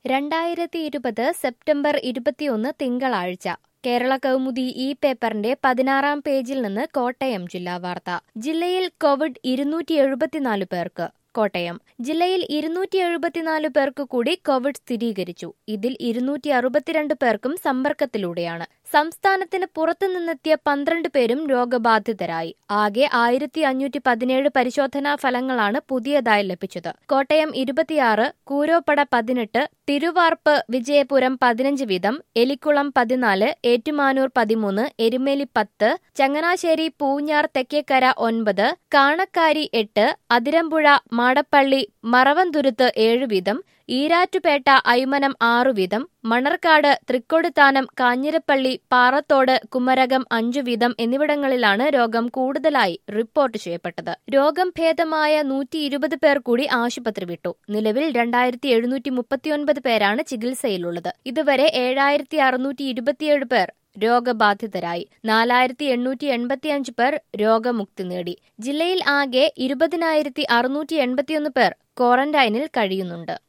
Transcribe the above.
രണ്ടായിരത്തി ഇരുപത് സെപ്റ്റംബർ ഇരുപത്തിയൊന്ന് തിങ്കളാഴ്ച കേരള കൗമുദി ഈ പേപ്പറിന്റെ പതിനാറാം പേജിൽ നിന്ന് കോട്ടയം ജില്ലാ വാർത്ത ജില്ലയിൽ കോവിഡ് ഇരുന്നൂറ്റി എഴുപത്തിനാല് പേർക്ക് കോട്ടയം ജില്ലയിൽ ഇരുന്നൂറ്റി എഴുപത്തിനാല് പേർക്ക് കൂടി കോവിഡ് സ്ഥിരീകരിച്ചു ഇതിൽ ഇരുന്നൂറ്റി അറുപത്തിരണ്ട് പേർക്കും സമ്പർക്കത്തിലൂടെയാണ് സംസ്ഥാനത്തിന് പുറത്തുനിന്നെത്തിയ പന്ത്രണ്ട് പേരും രോഗബാധിതരായി ആകെ ആയിരത്തി അഞ്ഞൂറ്റി പതിനേഴ് പരിശോധനാ ഫലങ്ങളാണ് പുതിയതായി ലഭിച്ചത് കോട്ടയം ഇരുപത്തിയാറ് കൂരോപ്പട പതിനെട്ട് തിരുവാർപ്പ് വിജയപുരം പതിനഞ്ച് വീതം എലിക്കുളം പതിനാല് ഏറ്റുമാനൂർ പതിമൂന്ന് എരുമേലി പത്ത് ചങ്ങനാശ്ശേരി പൂഞ്ഞാർ തെക്കേക്കര ഒൻപത് കാണക്കാരി എട്ട് അതിരമ്പുഴ മാടപ്പള്ളി മറവന്തുരുത്ത് ഏഴ് വീതം ഈരാറ്റുപേട്ട അയ്മനം ആറു വീതം മണർക്കാട് തൃക്കൊടിത്താനം കാഞ്ഞിരപ്പള്ളി പാറത്തോട് കുമരകം അഞ്ചു വീതം എന്നിവിടങ്ങളിലാണ് രോഗം കൂടുതലായി റിപ്പോർട്ട് ചെയ്യപ്പെട്ടത് രോഗം ഭേദമായ നൂറ്റി ഇരുപത് പേർ കൂടി ആശുപത്രി വിട്ടു നിലവിൽ രണ്ടായിരത്തി എഴുന്നൂറ്റി മുപ്പത്തിയൊൻപത് പേരാണ് ചികിത്സയിലുള്ളത് ഇതുവരെ ഏഴായിരത്തി അറുന്നൂറ്റി ഇരുപത്തിയേഴ് പേർ രോഗബാധിതരായി നാലായിരത്തി എണ്ണൂറ്റി എൺപത്തിയഞ്ച് പേർ രോഗമുക്തി നേടി ജില്ലയിൽ ആകെ ഇരുപതിനായിരത്തി അറുന്നൂറ്റി എൺപത്തിയൊന്ന് പേർ ക്വാറന്റൈനിൽ കഴിയുന്നുണ്ട്